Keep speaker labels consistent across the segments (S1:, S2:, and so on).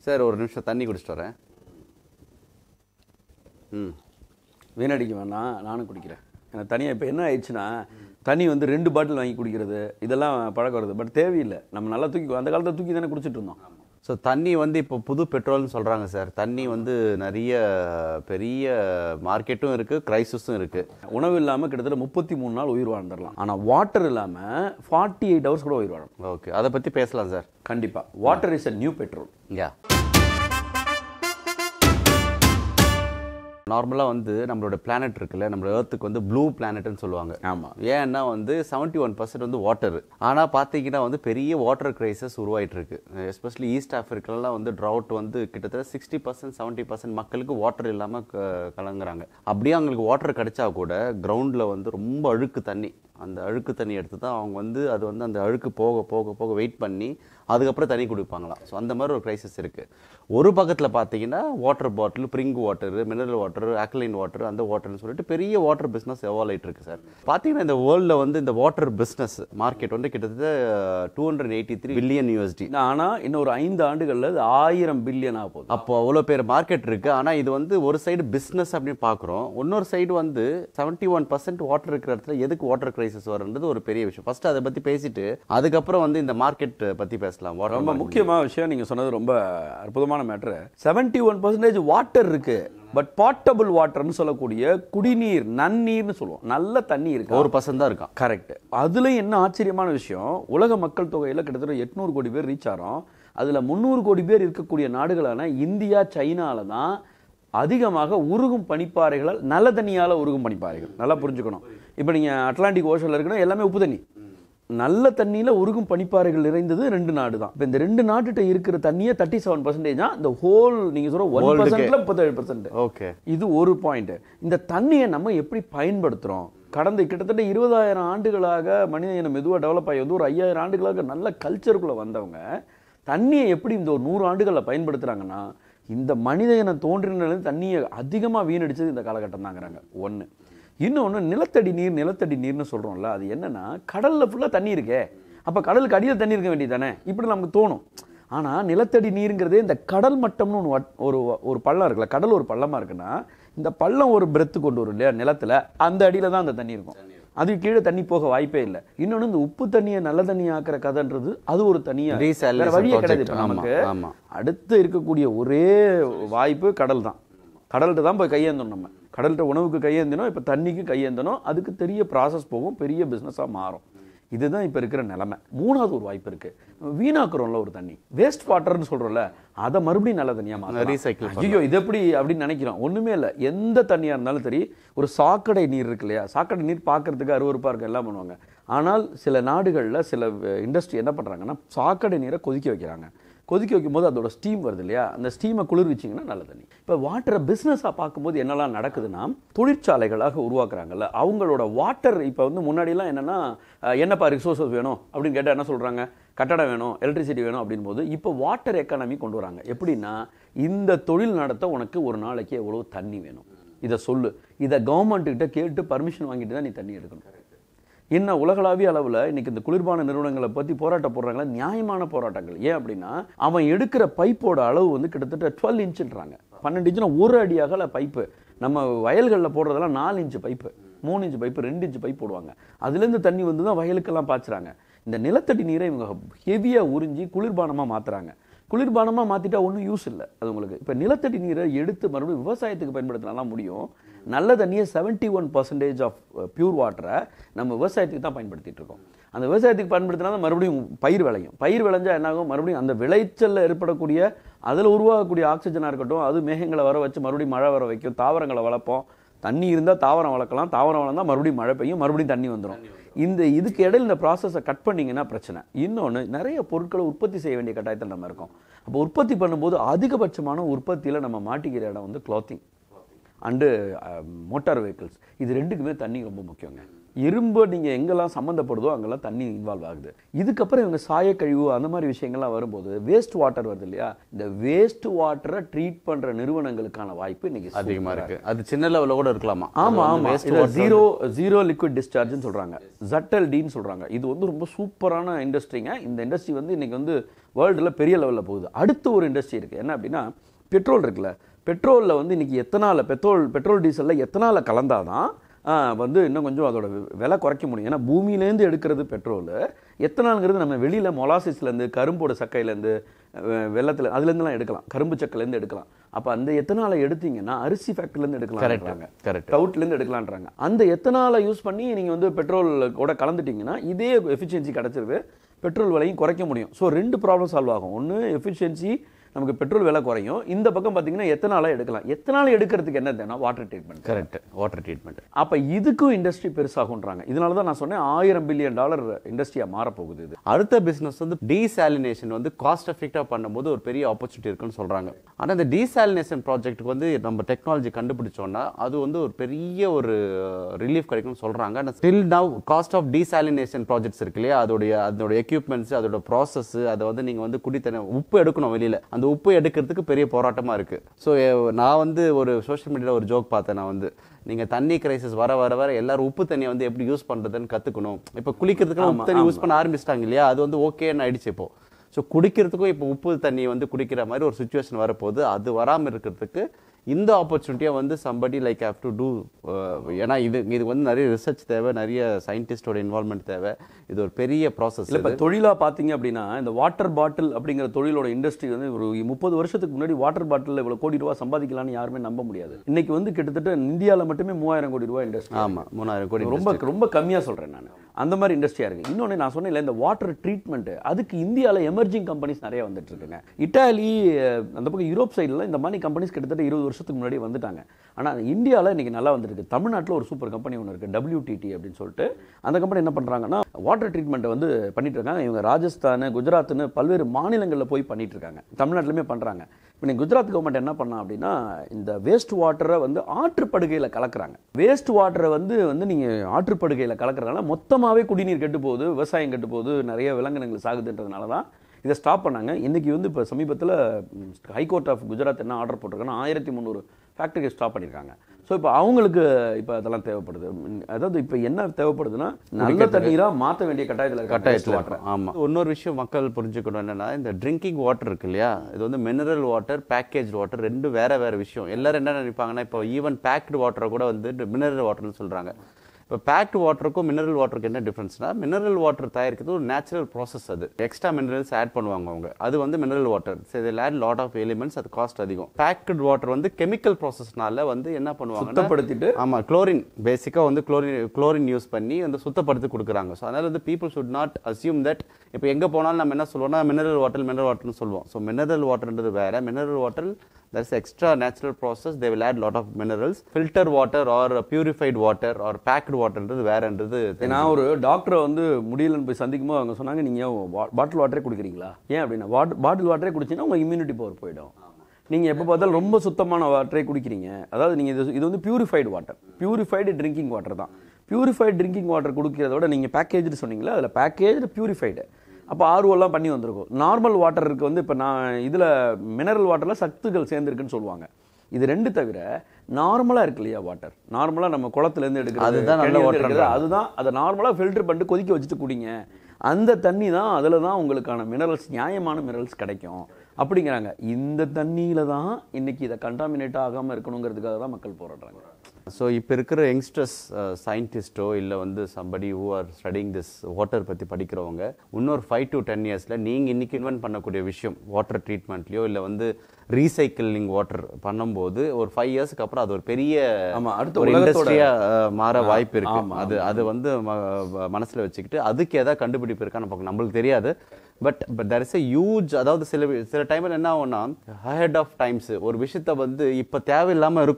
S1: Sir ஒரு நிமிஷம் தண்ணி குடிச்சிட்டு வரேன் ம்
S2: வீணடிக்க வேணாம் நானும் குடிக்கிறேன் எனக்கு தனியாக இப்போ என்ன ஆயிடுச்சுன்னா தண்ணி வந்து ரெண்டு பாட்டில் வாங்கி குடிக்கிறது இதெல்லாம் பழக்கம் வருது பட் தேவையில்லை நம்ம நல்லா தூக்கி அந்த காலத்தில் தூக்கி தானே குடிச்சிட்டு இருந்தோம்
S1: ஸோ தண்ணி வந்து இப்போ புது பெட்ரோல்னு சொல்கிறாங்க சார் தண்ணி வந்து நிறைய பெரிய மார்க்கெட்டும் இருக்குது க்ரைசிஸும் இருக்குது
S2: உணவு இல்லாமல் கிட்டத்தட்ட முப்பத்தி மூணு நாள் உயிர் வாழ்ந்துடலாம் ஆனால் வாட்டர் இல்லாமல் ஃபார்ட்டி எயிட் ஹவர்ஸ் கூட உயிர் வாழலாம்
S1: ஓகே அதை பற்றி பேசலாம் சார்
S2: கண்டிப்பாக water is a new petrol
S1: யா நார்மலாக வந்து நம்மளோட பிளானட் இருக்குல்ல நம்மளோட ஏர்த்துக்கு வந்து ப்ளூ பிளானட்னு சொல்லுவாங்க
S2: ஆமா.
S1: ஏன்னா வந்து செவன்ட்டி ஒன் பர்சன்ட் வந்து வாட்டர் ஆனால் பார்த்தீங்கன்னா வந்து பெரிய வாட்டர் கிரைசஸ் உருவாயிட்டு இருக்கு எஸ்பெஷலி ஈஸ்ட் ஆஃப்ரிக்காலாம் வந்து ட்ரவுட் வந்து கிட்டத்தட்ட சிக்ஸ்டி பர்சன்ட் செவன்ட்டி பர்சன்ட் மக்களுக்கு வாட்டர் இல்லாமல் கலங்குறாங்க அப்படியே அவங்களுக்கு வாட்டர் கிடைச்சா கூட கிரவுண்டில் வந்து ரொம்ப அழுக்கு தண்ணி அந்த அழுக்கு தண்ணி எடுத்து தான் அவங்க வந்து அது வந்து அந்த அழுக்கு போக போக போக வெயிட் பண்ணி அதுக்கப்புறம் தண்ணி குடிப்பாங்களாம் ஸோ அந்த மாதிரி ஒரு கிரைசிஸ் இருக்குது ஒரு பக்கத்தில் பார்த்தீங்கன்னா water bottle bring water mineral water alkaline water அந்த வாட்டர்னு சொல்லிட்டு பெரிய வாட்டர் பிஸ்னஸ் எவால் ஆயிட்டு இருக்கு சார் பார்த்தீங்கன்னா இந்த வேர்ல்டில் வந்து இந்த வாட்டர் பிஸ்னஸ் மார்க்கெட் வந்து கிட்டத்தட்ட two hundred eighty three billion USD
S2: ஆனால் இன்னும் ஒரு ஐந்து ஆண்டுகளில் இது ஆயிரம் பில்லியன் ஆக போகுது
S1: அப்போ அவ்வளோ பேர் மார்க்கெட் இருக்கு ஆனால் இது வந்து ஒரு சைடு பிஸ்னஸ் அப்படின்னு பார்க்குறோம் இன்னொரு சைடு வந்து செவன்ட்டி ஒன் பர்சன்ட் வாட்டர் இருக்கிற இடத்துல எதுக்கு வாட்டர் கிரைசிஸ் வருன்றது ஒரு பெரிய விஷயம் ஃபர்ஸ்ட் அதை பற்றி பேசிட்டு அதுக்கப்புறம் வந்து இந்த மார்க்கெட் பற்றி பேசலாம் water
S2: ரொம்ப
S1: market.
S2: முக்கியமான விஷயம் நீங்கள் சொன்னது ரொம்ப அற்புதமான matter seventy one percentage water இருக்கு பட் பாட்டபிள் வாட்டர்னு சொல்லக்கூடிய குடிநீர் நன்னீர்னு சொல்லுவோம் நல்ல தண்ணி இருக்கு
S1: ஒரு பர்சன்ட் தான் இருக்கான்
S2: கரெக்ட் அதுல என்ன ஆச்சரியமான விஷயம் உலக மக்கள் தொகையில கிட்டத்தட்ட எட்நூறு கோடி பேர் ரீச் ஆகிறோம் அதுல முந்நூறு கோடி பேர் இருக்கக்கூடிய நாடுகளான இந்தியா சைனால தான் அதிகமாக உருகும் பனிப்பாறைகளால் நல்ல தண்ணியால உருகும் பனிப்பாறைகள் நல்லா புரிஞ்சுக்கணும் இப்போ நீங்க அட்லாண்டிக் ஓஷன்ல இருக்கணும் எல்லாமே உப்பு தண்ணி நல்ல தண்ணியில உருகும் பனிப்பாறைகள் நிறைந்தது ரெண்டு நாடு தான் இப்போ இந்த ரெண்டு நாட்டுகிட்ட இருக்கிற தண்ணியே தேர்ட்டி செவன் பர்சன்டேஜ் தான் இந்த ஹோல் நீங்க சொல்ற ஒன்
S1: World க்கு.
S2: பர்சன்ட்ல முப்பத்தேழு பர்சன்ட்
S1: ஓகே
S2: இது ஒரு பாயிண்ட் இந்த தண்ணியை நம்ம எப்படி பயன்படுத்துறோம் கடந்த கிட்டத்தட்ட இருபதாயிரம் ஆண்டுகளாக மனித இனம் மெதுவாக டெவலப் ஆகி வந்து ஒரு ஐயாயிரம் ஆண்டுகளாக நல்ல கல்ச்சருக்குள்ள வந்தவங்க தண்ணியை எப்படி இந்த ஒரு நூறு ஆண்டுகளில் பயன்படுத்துறாங்கன்னா இந்த மனித இனம் தோன்றினிலிருந்து தண்ணியை அதிகமாக வீணடிச்சது இந்த காலகட்டம் தாங்கிறாங்க ஒன்று இன்னொன்று நிலத்தடி நீர் நிலத்தடி நீர்னு சொல்கிறோம்ல அது என்னன்னா கடலில் ஃபுல்லாக தண்ணி இருக்கே அப்போ கடலுக்கு அடியில் தண்ணி இருக்க வேண்டியது தானே இப்படி நமக்கு தோணும் ஆனால் நிலத்தடி நீருங்கிறதே இந்த கடல் மட்டம்னு ஒன்று வட்- ஒரு ஒரு பள்ளம் இருக்குல்ல கடல் ஒரு பள்ளமாக இருக்குன்னா இந்த பள்ளம் ஒரு பிரெத்து கொண்டு வரும் இல்லையா நிலத்தில் அந்த அடியில் தான் அந்த தண்ணி இருக்கும் அது கீழே தண்ணி போக வாய்ப்பே இல்லை இன்னொன்று இந்த உப்பு தண்ணியை நல்ல தண்ணி ஆக்குற கதைன்றது அது ஒரு தனியாக
S1: Desalination
S2: வேற வழியே கிடையாது
S1: project.
S2: இப்ப
S1: ஆமா,
S2: நமக்கு
S1: ஆமா.
S2: அடுத்து இருக்கக்கூடிய ஒரே வாய்ப்பு கடல் தான் கடல்கிட்ட தான் போய் கையேந்தணும் நம்ம கடல்கிட்ட உணவுக்கு கையேந்தணும் இப்போ தண்ணிக்கு கையேந்தணும் அதுக்கு பெரிய ப்ராசஸ் போகும் பெரிய பிஸ்னஸாக மாறும் இதுதான் இப்போ இருக்கிற நிலைமை மூணாவது ஒரு வாய்ப்பு இருக்கு வீணாக்குறோம்ல ஒரு தண்ணி வேஸ்ட் வாட்டர்னு சொல்றோம்ல அதை மறுபடியும் நல்ல தண்ணியா மாற்றலாம்
S1: Recycle
S2: ஐயோ இது எப்படி அப்படின்னு நினைக்கிறோம் ஒண்ணுமே இல்லை எந்த தண்ணியா இருந்தாலும் சரி ஒரு சாக்கடை நீர் இருக்கு இல்லையா சாக்கடை நீர் பார்க்கறதுக்கு அருவருப்பா இருக்கு எல்லாம் பண்ணுவாங்க ஆனால் சில நாடுகள்ல சில இண்டஸ்ட்ரி என்ன பண்றாங்கன்னா சாக்கடை நீரை கொதிக்க வைக்கிறாங்க கொதிக்க வைக்கும்போது அதோட ஸ்டீம் வருது இல்லையா அந்த ஸ்டீமை குளிர்விச்சிங்கன்னா நல்ல தண்ணி இப்போ வாட்டரை பிஸ்னஸாக பார்க்கும்போது என்னெல்லாம் நடக்குதுன்னா தொழிற்சாலைகளாக உருவாக்குறாங்கல்ல அவங்களோட வாட்டர் இப்போ வந்து முன்னாடிலாம் என்னன்னா அஹ், என்னப்பா ரிசோர்ஸஸ் வேணும் அப்படின்னு கேட்டால் என்ன சொல்றாங்க கட்டடம் வேணும் எலக்ட்ரிசிட்டி வேணும் அப்படின் போது இப்போ வாட்டர் எக்கானமி கொண்டு வராங்க எப்படின்னா இந்த தொழில் நடத்த உனக்கு ஒரு நாளைக்கு எவ்வளவு தண்ணி வேணும் இதை சொல்லு இதை கவர்மெண்ட் கிட்ட கேட்டு பர்மிஷன் வாங்கிட்டு தான் நீ தண்ணி எடுக்கணும் என்ன உலகளாவிய அளவில் இன்னைக்கு இந்த குளிர்பான நிறுவனங்களை பற்றி போராட்டம் போடுறாங்களா நியாயமான போராட்டங்கள் ஏன் அப்படின்னா அவன் எடுக்கிற பைப்போட அளவு வந்து கிட்டத்தட்ட டுவெல் இன்ச்சுன்றாங்க பன்னெண்டு இன்ச்சுனா ஒரு அடி அகல பைப்பு நம்ம வயல்களில் போடுறதெல்லாம் நாலு இன்ச்சு பைப்பு மூணு இன்ச்சு பைப்பு ரெண்டு இன்ச்சு பைப் போடுவாங்க அதுலேருந்து தண்ணி வந்து தான் வயலுக்கெல்லாம் பாய்ச்சுறாங்க இந்த நிலத்தடி நீரை இவங்க ஹெவியாக உறிஞ்சி குளிர்பானமாக மாற்றுறாங்க குளிர்பானமாக மாற்றிட்டா ஒன்றும் யூஸ் இல்லை அது உங்களுக்கு இப்போ நிலத்தடி நீரை எடுத்து மறுபடியும் விவசாயத்துக்கு பயன்படுத்தினாலாம் முடியும் நல்ல தண்ணியை seventy one percentage of pure வாட்டரை நம்ம விவசாயத்துக்கு தான் பயன்படுத்திட்டு இருக்கோம் அந்த விவசாயத்துக்கு பயன்படுத்தினா தான் மறுபடியும் பயிர் விளையும் பயிர் விளைஞ்சா என்னாகும் மறுபடியும் அந்த விளைச்சல்ல ஏற்படக்கூடிய அதில் உருவாகக்கூடிய ஆக்சிஜனாக இருக்கட்டும் அது மேகங்களை வர வச்சு மறுபடியும் மழை வர வைக்கும் தாவரங்களை வளர்ப்போம் தண்ணி இருந்தால் தாவரம் வளர்க்கலாம் தாவரம் வளர்ந்தால் மறுபடியும் மழை பெய்யும் மறுபடியும் தண்ணி வந்துடும் இந்த இதுக்கு இடையில இந்த ப்ராசஸை கட் பண்ணீங்கன்னா பிரச்சனை இன்னொன்று நிறைய பொருட்களை உற்பத்தி செய்ய வேண்டிய கட்டாயத்தில் நம்ம இருக்கோம் அப்போ உற்பத்தி பண்ணும்போது அதிகபட்சமான உற்பத்தியில் நம்ம மாட்டிக்கிற இடம் வந்து clothing அண்டு மோட்டார் வெஹிக்கிள்ஸ் இது ரெண்டுக்குமே தண்ணி ரொம்ப முக்கியங்க இரும்பு நீங்க எங்கெல்லாம் சம்மந்தப்படுதோ அங்கெல்லாம் தண்ணி இன்வால்வ் ஆகுது இதுக்கப்புறம் இவங்க சாயக்கழிவு அந்த மாதிரி விஷயங்கள்லாம் வரும்போது வேஸ்ட் வாட்டர் வருது இல்லையா இந்த வேஸ்ட் வாட்டரை ட்ரீட் பண்ற நிறுவனங்களுக்கான வாய்ப்பு இன்னைக்கு
S1: அதிகமா இருக்கு அது சின்ன லெவல்ல கூட இருக்கலாமா
S2: ஆமா
S1: அது வந்து
S2: ஆமா
S1: waste
S2: இதை
S1: water
S2: ஜீரோ ஜீரோ லிக்விட் டிஸ்சார்ஜ்னு சொல்றாங்க ஜட்டல்டின்னு சொல்றாங்க இது வந்து ரொம்ப சூப்பரான இண்டஸ்ட்ரிங்க இந்த இண்டஸ்ட்ரி வந்து இன்னைக்கு வந்து வேர்ல்டுல பெரிய லெவல்ல போகுது அடுத்து ஒரு இண்டஸ்ட்ரி இருக்கு என்ன அப்படின்னா பெட்ரோல் இருக்குல்ல பெட்ரோல்ல வந்து இன்னைக்கு எத்தனால பெட்ரோல் பெட்ரோல் டீசல்ல எத்தனால கலந்தாதான் ஆ, வந்து இன்னும் கொஞ்சம் அதோட வி- விலை குறைக்க முடியும் ஏன்னா பூமியிலேருந்து எடுக்கிறது பெட்ரோல் எத்தனாலுங்கிறது நம்ம வெளியில மொலாசிஸ்லேருந்து கரும்போட சக்கையிலேருந்து வெள்ளத்தில் அதுலேருந்துலாம் எடுக்கலாம் கரும்பு சக்கையிலேருந்து எடுக்கலாம் அப்போ அந்த எத்தனாலை எடுத்தீங்கன்னா அரிசி ஃபேக்ட்ரிலேருந்து எடுக்கலாம்
S1: correct.
S2: டவுட்லேருந்து எடுக்கலான்றாங்க அந்த எத்தனாலை யூஸ் பண்ணி நீங்கள் வந்து பெட்ரோல் கூட கலந்துட்டீங்கன்னா இதே எஃபிஷியன்சி கிடச்சிருது பெட்ரோல் விலையும் குறைக்க முடியும் ஸோ ரெண்டு ப்ராப்ளம் சால்வ் ஆகும் ஒன்று எஃபிஷியன்சி நமக்கு பெட்ரோல் விலை குறையும் இந்த பக்கம் பார்த்தீங்கன்னா எத்தனாலை எடுக்கலாம் எத்தனாலை எடுக்கிறதுக்கு என்ன தேவை water treatment
S1: correct water treatment
S2: அப்போ இதுக்கும் இண்டஸ்ட்ரி பெருசாகுன்றாங்க இதனால தான் நான் சொன்னேன் ஆயிரம் பில்லியன் டாலர் இண்டஸ்ட்ரியாக மாறப்போகுது இது
S1: அடுத்த பிசினஸ் வந்து டீசாலினேஷன் வந்து காஸ்ட் எஃபெக்டாக பண்ணும்போது ஒரு பெரிய ஆப்பர்ச்சுனிட்டி இருக்குன்னு சொல்றாங்க ஆனா இந்த டீசாலினேஷன் ப்ராஜெக்ட்டுக்கு வந்து நம்ம டெக்னாலஜி கண்டுபிடிச்சோம்னா அது வந்து ஒரு பெரிய ஒரு ரிலீஃப் கிடைக்கும்னு சொல்றாங்க ஆனால் still now cost of desalination projects இருக்கு இல்லையா அதோடைய அதோட எக்யூப்மெண்ட்ஸ் அதோட ப்ராசஸ் அதை வந்து நீங்க வந்து குடித்தன உப்பு எடுக்கணும் வெளியில அந்த உப்பு எடுக்கிறதுக்கு பெரிய போராட்டமா இருக்கு ஸோ நான் வந்து ஒரு சோஷியல் மீடியாவில் ஒரு ஜோக் பார்த்தேன் நான் வந்து நீங்க தண்ணி கிரைசிஸ் வர வர வர எல்லாரும் உப்பு தண்ணியை வந்து எப்படி யூஸ் பண்றதுன்னு கத்துக்கணும் இப்போ குளிக்கிறதுக்கு உப்பு தண்ணி யூஸ் பண்ண ஆரம்பிச்சிட்டாங்க இல்லையா அது வந்து ஓகேன்னு ஆயிடுச்சு இப்போ ஸோ குடிக்கிறதுக்கும் இப்போ உப்பு தண்ணி வந்து குடிக்கிற மாதிரி ஒரு சுச்சுவேஷன் வரப்போகுது அது வராமல் இருக்கிறதுக்கு இந்த ஆப்பர்ச்சுனிட்டியை வந்து somebody like have to do ஏன்னா இது இது வந்து நிறைய ரிசர்ச் தேவை நிறைய சயின்டிஸ்டோட இன்வால்மெண்ட் தேவை இது ஒரு பெரிய ப்ராசஸ்
S2: இல்லை இப்போ தொழிலாக பார்த்தீங்க அப்படின்னா இந்த வாட்டர் பாட்டில் அப்படிங்கிற தொழிலோட இண்டஸ்ட்ரி வந்து ஒரு முப்பது வருஷத்துக்கு முன்னாடி வாட்டர் பாட்டில் இவ்வளோ கோடி ரூபா சம்பாதிக்கலாம்னு யாருமே நம்ப முடியாது இன்னைக்கு வந்து கிட்டத்தட்ட இந்தியாவில் மட்டுமே மூவாயிரம் கோடி ரூபாய் இண்டஸ்ட்ரி
S1: ஆமா மூணாயிரம் கோடி
S2: ரொம்ப ரொம்ப கம்மியாக சொல்கிறேன் நான் அந்த மாதிரி இண்டஸ்ட்ரியாக இருக்குது இன்னொன்று நான் சொன்னேன்ல இந்த வாட்டர் ட்ரீட்மெண்ட் அதுக்கு இந்தியாவில் எமர்ஜிங் கம்பெனிஸ் நிறைய வந்துட்டு இருக்குங்க இட்டாலி அஹ், அந்த பக்கம் யூரோப் சைடில் இந்த மாதிரி கம்பெனிஸ் கிட்டத்தட்ட இருபது வருஷத்துக்கு முன்னாடி வந்துட்டாங்க ஆனால் இந்தியாவில் இன்னைக்கு நல்லா வந்திருக்கு தமிழ்நாட்டில் ஒரு சூப்பர் கம்பெனி ஒன்று இருக்குது WTT அப்படின்னு சொல்லிட்டு அந்த கம்பெனி என்ன பண்ணுறாங்கன்னா வாட்டர் ட்ரீட்மெண்ட்டை வந்து பண்ணிட்டு இருக்காங்க இவங்க ராஜஸ்தான் குஜராத்னு பல்வேறு மாநிலங்களில் போய் பண்ணிட்டு இருக்காங்க தமிழ்நாட்டிலுமே பண்ணுறாங்க இப்போ நீ குஜராத் கவர்மெண்ட் என்ன பண்ணா அப்படின்னா இந்த வேஸ்ட் வாட்டரை வந்து ஆற்றுப்படுகையில் கலக்குறாங்க வேஸ்ட் வாட்டரை வந்து வந்து நீங்கள் ஆற்றுப்படுகையில் கலக்குறதுனால மொத்தமாகவே குடிநீர் கெட்டு போகுது விவசாயம் கெட்டு போகுது நிறைய விலங்கினங்கள் சாகுதுன்றதுனால தான் இதை ஸ்டாப் பண்ணாங்க இன்னைக்கு வந்து இப்போ சமீபத்தில் ஹைகோர்ட் ஆஃப் குஜராத் என்ன ஆர்டர் போட்டிருக்காங்கன்னா ஆயிரத்தி முந்நூறு ஃபேக்டரியை ஸ்டாப் பண்ணியிருக்காங்க ஸோ இப்போ அவங்களுக்கு இப்போ அதெல்லாம் தேவைப்படுது உம், அதாவது இப்போ என்ன தேவைப்படுதுன்னா நல்ல தண்ணீராக மாற்ற வேண்டிய கட்டாயத்தில் இருக்காங்க
S1: கட்டாயத்தில்
S2: water.
S1: இருக்கும் ஆமா இன்னொரு விஷயம் மக்கள் புரிஞ்சுக்கணும் என்னன்னா இந்த ட்ரிங்கிங் வாட்டர் இருக்கு இல்லையா இது வந்து மினரல் வாட்டர் பேக்கேஜ் வாட்டர் ரெண்டும் வேற வேற விஷயம் எல்லாரும் என்ன நினைப்பாங்கன்னா இப்போ ஈவன் பேக்டு வாட்டரை கூட வந்து மினரல் வாட்டர்னு சொல்றாங்க இப்போ பேக்டு வாட்டருக்கும் மினரல் வாட்டருக்கு என்ன டிஃப்ரென்ஸ்னா மினரல் வாட்டர் தயாரிக்கிறது ஒரு நேச்சுரல் ப்ராசஸ் அது எக்ஸ்ட்ரா மினரல்ஸ் ஆட் பண்ணுவாங்க அவங்க அது வந்து மினரல் வாட்டர் சரி ஆட் லாட் ஆஃப் எலிமெண்ட்ஸ் அது காஸ்ட் அதிகம் பேக்டு வாட்டர் வந்து கெமிக்கல் ப்ராசஸ்னால வந்து என்ன பண்ணுவாங்கன்னா
S2: சுத்தப்படுத்திட்டு
S1: ஆமா குளோரின் பேசிக்கா வந்து குளோரின் குளோரின் யூஸ் பண்ணி வந்து சுத்தப்படுத்தி கொடுக்குறாங்க ஸோ அதனால வந்து people should not assume that இப்போ எங்க போனாலும் நம்ம என்ன சொல்லுவோம்னா மினரல் வாட்டர் மினரல் வாட்டர்னு சொல்லுவோம் ஸோ மினரல் வாட்டர்ன்றது வேற mineral water that's extra natural process they will add lot of minerals filter water or purified water or packed வாட்டர்ன்றது வேறன்றது
S2: நான் ஒரு டாக்டரை வந்து முடியலன்னு போய் சந்திக்கும் போது அவங்க சொன்னாங்க நீங்கள் பாட்டில் வாட்டரே குடிக்கிறீங்களா ஏன் அப்படின்னா வாட் பாட்டில் வாட்டரே குடிச்சீங்கன்னா உங்கள் இம்யூனிட்டி பவர் போயிடும் நீங்கள் எப்போ பார்த்தாலும் ரொம்ப சுத்தமான வாட்டரே குடிக்கிறீங்க அதாவது நீங்கள் இது இது வந்து purified water purified drinking water தான் பியூரிஃபைடு ட்ரிங்கிங் வாட்டர் குடிக்கிறத விட நீங்கள் பேக்கேஜ்னு சொன்னீங்களா அதில் பேக்கேஜ் பியூரிஃபைடு அப்போ ஆர்வெல்லாம் பண்ணி வந்திருக்கும் நார்மல் வாட்டருக்கு வந்து இப்போ நான் இதில் மினரல் வாட்டரில் சத்துக்கள் சேர்ந்துருக்குன்னு சொல்லுவாங்க இது ரெண்டு தவிர நார்மலாக இருக்கு இல்லையா வாட்டர் நார்மலாக நம்ம குளத்துலேருந்து எடுக்கிறது
S1: அதுதான் நல்ல
S2: கிணறுல
S1: water
S2: எடுக்கிறது, அதுதான் அதை நார்மலாக ஃபில்டர் பண்ணிட்டு கொதிக்க வச்சுட்டு குடிங்க அந்த தண்ணி தான் அதில் தான் உங்களுக்கான மினரல்ஸ் நியாயமான மினரல்ஸ் கிடைக்கும் அப்படிங்கிறாங்க இந்த தண்ணியில தான் இன்னைக்கு இதை கண்டாமினேட் ஆகாமல் இருக்கணுங்கிறதுக்காக தான் மக்கள் போராடுறாங்க
S1: ஸோ இப்போ இருக்கிற யங்ஸ்டர்ஸ் சயின்டிஸ்ட்டோ இல்லை வந்து somebody who are studying this water பற்றி படிக்கிறவங்க இன்னொரு ஃபைவ் டு டென் இயர்ஸில் நீங்கள் இன்னைக்கு இன்வென்ட் பண்ணக்கூடிய விஷயம் வாட்டர் ட்ரீட்மெண்ட்லையோ இல்லை வந்து ரீசைக்கிளிங் வாட்டர் பண்ணும்போது ஒரு ஃபைவ் இயர்ஸ்க்கு அப்புறம் அது ஒரு பெரிய
S2: ஆமா, அடுத்த
S1: ஒரு
S2: உலகத்தோட-
S1: இண்டஸ்ட்ரியா மாற வாய்ப்பு இருக்கு
S2: ஆமா,
S1: அது அது வந்து ம- மனசுல வச்சுக்கிட்டு அதுக்கு ஏதாவது கண்டுபிடிப்பு இருக்கான்னு பார்க்கணும் நம்மளுக்கு தெரியாது but but there is a huge அதாவது சில வி- சில டைம்ல என்ன ஆகும்னா ஹெட் ஆஃப் டைம்ஸ் ஒரு விஷயத்த வந்து இப்ப தேவையில்லாம இருக்கும்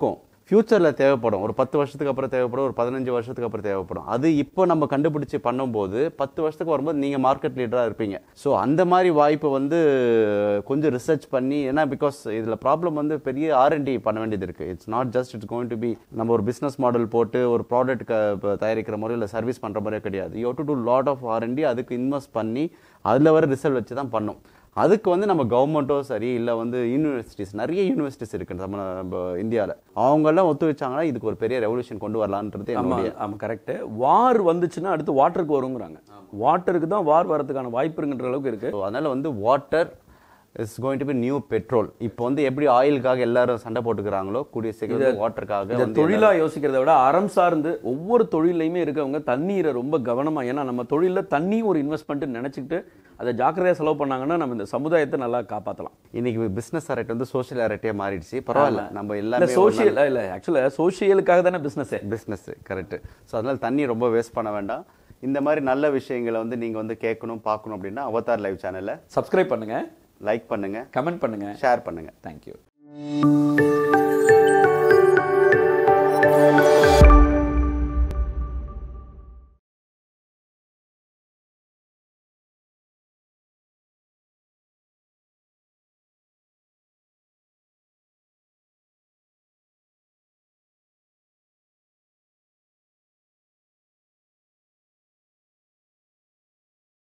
S1: ஃபியூச்சரில் தேவைப்படும் ஒரு பத்து வருஷத்துக்கு அப்புறம் தேவைப்படும் ஒரு பதினஞ்சு வருஷத்துக்கு அப்புறம் தேவைப்படும் அது இப்போ நம்ம கண்டுபிடிச்சு பண்ணும்போது பத்து வருஷத்துக்கு வரும்போது நீங்கள் மார்க்கெட் லீடராக இருப்பீங்க ஸோ அந்த மாதிரி வாய்ப்பு வந்து கொஞ்சம் ரிசர்ச் பண்ணி ஏன்னா பிகாஸ் இதில் ப்ராப்ளம் வந்து பெரிய ஆர்என்டி பண்ண வேண்டியது இருக்குது it's not just it's going to be நம்ம ஒரு பிஸ்னஸ் மாடல் போட்டு ஒரு ப்ராடக்ட் தயாரிக்கிற முறையோ இல்லை சர்வீஸ் பண்ணுற முறையோ கிடையாது you to do lot of R and D அதுக்கு இன்வெஸ்ட் பண்ணி அதில் வர ரிசல்ட் வச்சு தான் பண்ணும் அதுக்கு வந்து நம்ம கவர்மெண்ட்டோ சரி இல்லை வந்து யூனிவர்சிட்டிஸ் நிறைய யூனிவர்சிட்டிஸ் இருக்கு நம்ம நம்ம இந்தியாவில் அவங்கெல்லாம் ஒத்து வச்சாங்கன்னா இதுக்கு ஒரு பெரிய ரெவல்யூஷன் கொண்டு வரலான்றது
S2: ஆமா
S1: என்னுடைய
S2: ஆமா கரெக்ட் வார் வந்துச்சுன்னா அடுத்து வாட்டருக்கு வருங்கிறாங்க வாட்டருக்கு தான் வார் வரதுக்கான வாய்ப்பு இருக்குன்ற அளவுக்கு இருக்கு
S1: So, அதனால வந்து water is going to be new petrol இப்போ வந்து எப்படி ஆயிலுக்காக எல்லாரும் சண்டை போட்டுக்கிறாங்களோ கூடிய சீக்கிரம் வாட்டருக்காக
S2: இதை
S1: வந்து
S2: தொழிலா யோசிக்கிறத விட அறம் சார்ந்து ஒவ்வொரு தொழிலையுமே இருக்கவங்க தண்ணீரை ரொம்ப கவனமா ஏன்னா நம்ம தொழில்ல தண்ணி ஒரு இன்வெஸ்ட்மெண்ட் நினைச்சுக்கிட்டு அதை ஜாக்கிரதையா செலவு பண்ணாங்கன்னா நம்ம இந்த சமுதாயத்தை நல்லா காப்பாத்தலாம்
S1: இன்னைக்கு பிசினஸ் அரேட் வந்து சோஷியல் அரேட்டே மாறிடுச்சு பரவாயில்ல நம்ம
S2: இல்ல
S1: எல்லாமே
S2: சோசியல் இல்ல ஆக்சுவலா சோசியலுக்காக தானே பிசினஸ்
S1: பிஸ்னஸ் கரெக்ட் ஸோ அதனால தண்ணி ரொம்ப வேஸ்ட் பண்ண வேண்டாம் இந்த மாதிரி நல்ல விஷயங்களை வந்து நீங்கள் வந்து கேட்கணும் பார்க்கணும் அப்படின்னா அவதார் லைவ் சேனலை
S2: சப்ஸ்கிரைப் பண்ணுங்க
S1: லைக் பண்ணுங்க
S2: கமெண்ட் பண்ணுங்க
S1: ஷேர் பண்ணுங்க
S2: தேங்க்யூ